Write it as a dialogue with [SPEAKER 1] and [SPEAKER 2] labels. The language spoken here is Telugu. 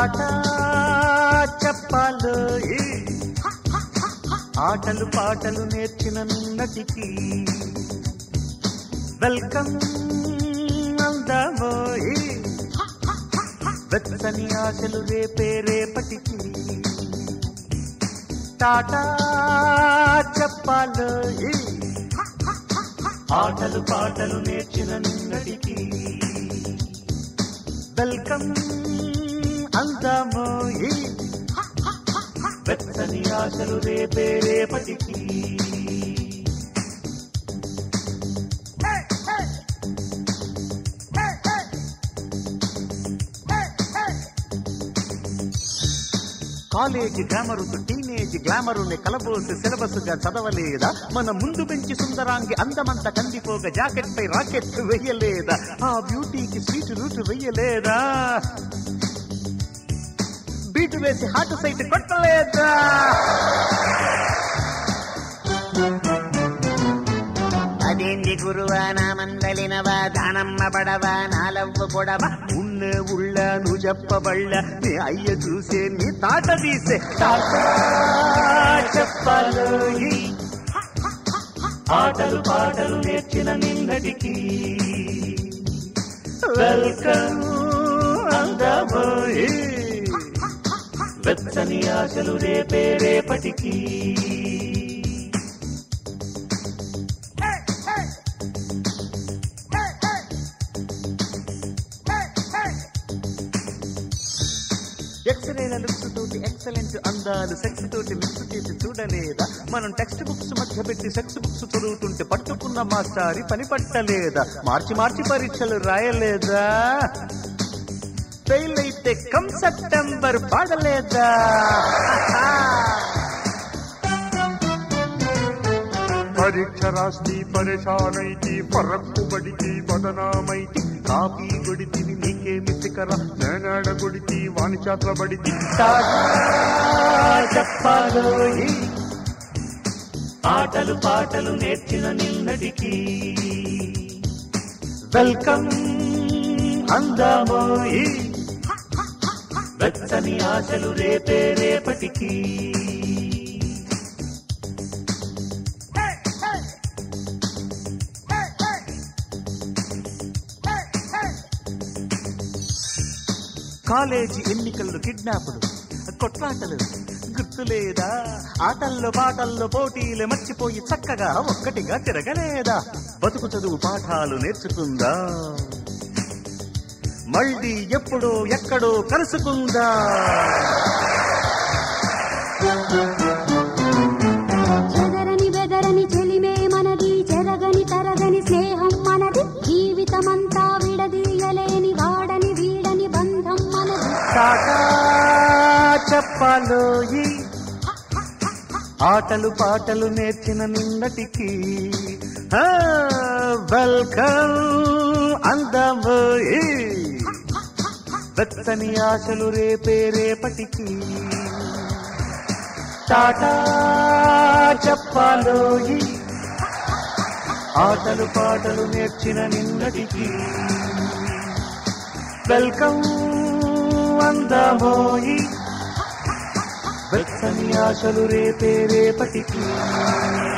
[SPEAKER 1] టాటా చెప్పాలో ఆటలు పాటలు నేర్చిన నిన్నటికి వెల్కమ్ అందామోయి వెచ్చని ఆశలు రేపే రేపటికి టాటా చెప్పాలో ఆటలు పాటలు నేర్చిన నిన్నటికి వెల్కమ్ అందామోయి వెచ్చని ఆశలు రేపే రేపటికి కాలేజీ గ్లామరు టీనేజ్ గ్లామరుని కలబోసి సిలబస్ గా చదవలేదా మన ముందు పెంచి సుందరాంగి అందమంత కందిపోగా జాకెట్ పై రాకెట్ వెయ్యలేదా ఆ బ్యూటీకి స్వీట్ రూట్ వెయ్యలేదా బీటు వేసి హార్ట్ సైట్ కొట్టలేదా
[SPEAKER 2] అదేంటి గురువా నా మందలినవా దానమ్మ బడవా నాలవ్వ పొడవా
[SPEAKER 1] ఉన్న ఉళ్ళ నువ్వు చెప్పబళ్ళ నీ అయ్య చూసే నీ తాట తీసే తాత చెప్పాలోయి ఆటలు పాటలు నేర్చిన నిన్నటికి వెల్కమ్ అందబోయి వెచ్చని ఆశలు రేపే రేపటికి ఎక్స్రేల లుక్స్ తోటి ఎక్సలెంట్ అందాలు సెక్స్ తోటి మిక్స్ చేసి చూడలేదా మనం టెక్స్ట్ బుక్స్ మధ్య పెట్టి సెక్స్ బుక్స్ చదువుతుంటే పట్టుకున్న మాస్టారి పని పట్టలేదా మార్చి మార్చి పరీక్షలు రాయలేదా ఫెయిల్ అయితే కమ్ సెప్టెంబర్ పాడలేదా
[SPEAKER 3] పరీక్ష రాస్తి పరేషానైతి పరక్కు బడికి బదనామైతి
[SPEAKER 1] కాపీ గొడితిని నీకేమి తికర
[SPEAKER 3] నేనాడ గుడికి వాణి చేతల బడికి
[SPEAKER 1] చెప్పాలోయి ఆటలు పాటలు నేర్చిన నిన్నటికి వెల్కమ్ అందామోయి వెచ్చని ఆశలు రేపే రేపటికి కాలేజీ ఎన్నికల్లో కిడ్నాపులు కొట్లాటలు గుర్తులేదా ఆటల్లో పాటల్లో పోటీలు మర్చిపోయి చక్కగా ఒక్కటిగా తిరగలేదా బతుకు చదువు పాఠాలు నేర్చుకుందా మళ్ళీ ఎప్పుడో ఎక్కడో కలుసుకుందా
[SPEAKER 4] చెదరని బెదరని చెలిమే మనది చెరగని తరగని స్నేహం మనది జీవితమంతా విడదీయలేని వాడని వీడని బంధం మనది
[SPEAKER 1] టాటా చెప్పాలోయి ఆటలు పాటలు నేర్చిన నిన్నటికి ఆ, వెల్కమ్ అందమోయి వెచ్చని ఆశలు రేపే రేపటికి టాటా చెప్పాలోయి ఆటలు పాటలు నేర్చిన నిన్నటికి వెల్కమ్ అందమోయి వెచ్చని ఆశలు రేపే రేపటికి